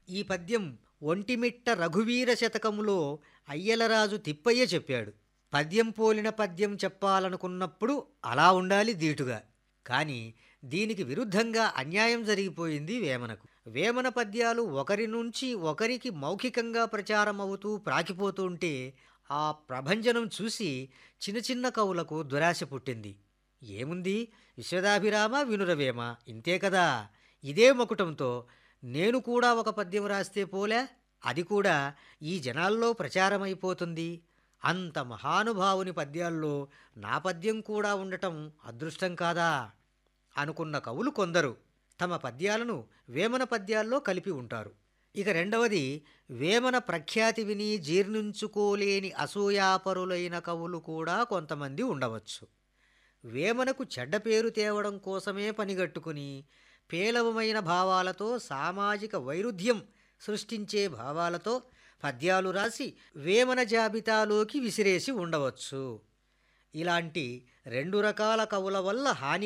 ఈ పద్యం ఒంటిమిట్ట రఘువీర శతకములో అయ్యలరాజు తిప్పయ్య చెప్పాడు పద్యం పోలిన పద్యం చెప్పాలనుకున్నప్పుడు అలా ఉండాలి దీటుగా కాని దీనికి విరుద్ధంగా అన్యాయం జరిగిపోయింది వేమనకు వేమన పద్యాలు ఒకరి నుంచి ఒకరికి మౌఖికంగా ప్రచారమవుతూ ప్రాకిపోతుంటే ఆ ప్రభంజనం చూసి చిన్న చిన్న కవులకు దురాశ పుట్టింది ఏముంది విశ్వదాభిరామ వినురవేమ ఇంతే కదా ఇదే మకుటంతో నేను కూడా ఒక పద్యం రాస్తే పోలే అది కూడా ఈ జనాల్లో ప్రచారమైపోతుంది అంత మహానుభావుని పద్యాల్లో నా పద్యం కూడా ఉండటం అదృష్టం కాదా అనుకున్న కవులు కొందరు తమ పద్యాలను వేమన పద్యాల్లో కలిపి ఉంటారు ఇక రెండవది వేమన ప్రఖ్యాతి విని జీర్ణించుకోలేని అసూయాపరులైన కవులు కూడా కొంతమంది ఉండవచ్చు వేమనకు చెడ్డ పేరు తేవడం కోసమే పనిగట్టుకుని పేలవమైన భావాలతో సామాజిక వైరుధ్యం సృష్టించే భావాలతో పద్యాలు రాసి వేమన జాబితాలోకి విసిరేసి ఉండవచ్చు ఇలాంటి రెండు రకాల కవుల వల్ల హాని